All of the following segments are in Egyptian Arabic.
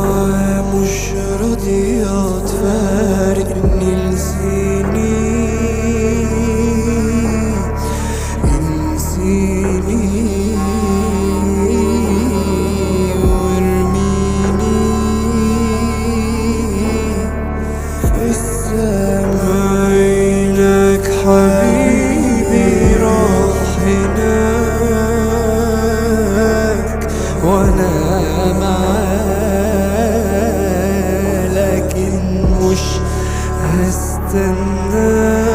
معاه مش راضية تفارقني انسيني انسيني وارميني السماينك حبيبي راح هناك وانا معاه لكن مش هستناك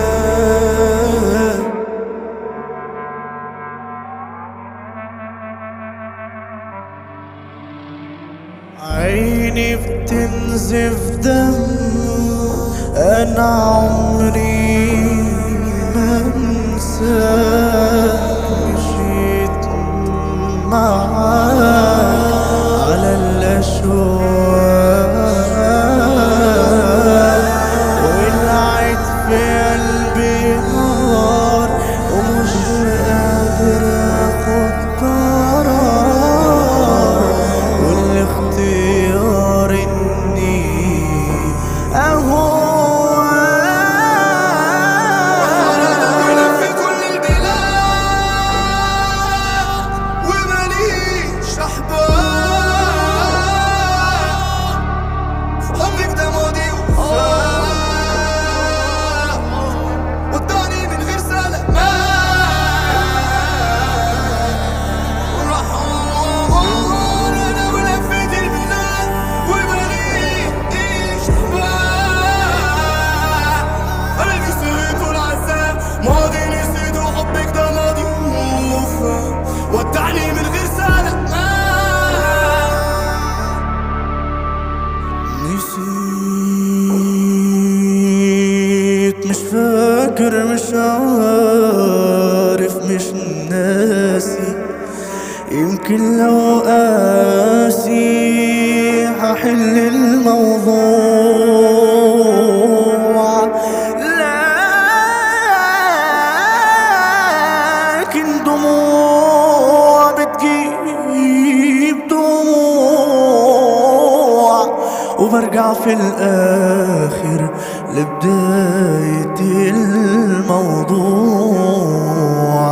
عيني بتنزف دم انا عمري ما انساك مشيت معاك على الاشواق ولعت في قلبي نار ومش قادر اخد قرار والاختيار اني اهواك في كل البلاد وماليش احباب في حبك ده ماضي وفات وداني من غير سلامات راح اقول انا ولفيت البلاد وماليش احباب قلبي سهيت والعذاب ماضي نسيت وحبك ده ماضي وفات ودعني من غير سلامات نسيت مش فاكر مش عارف مش ناسي يمكن لو قاسي هحل الموضوع لكن دموع بتجيب دموع وبرجع في الآخر لبداية الموضوع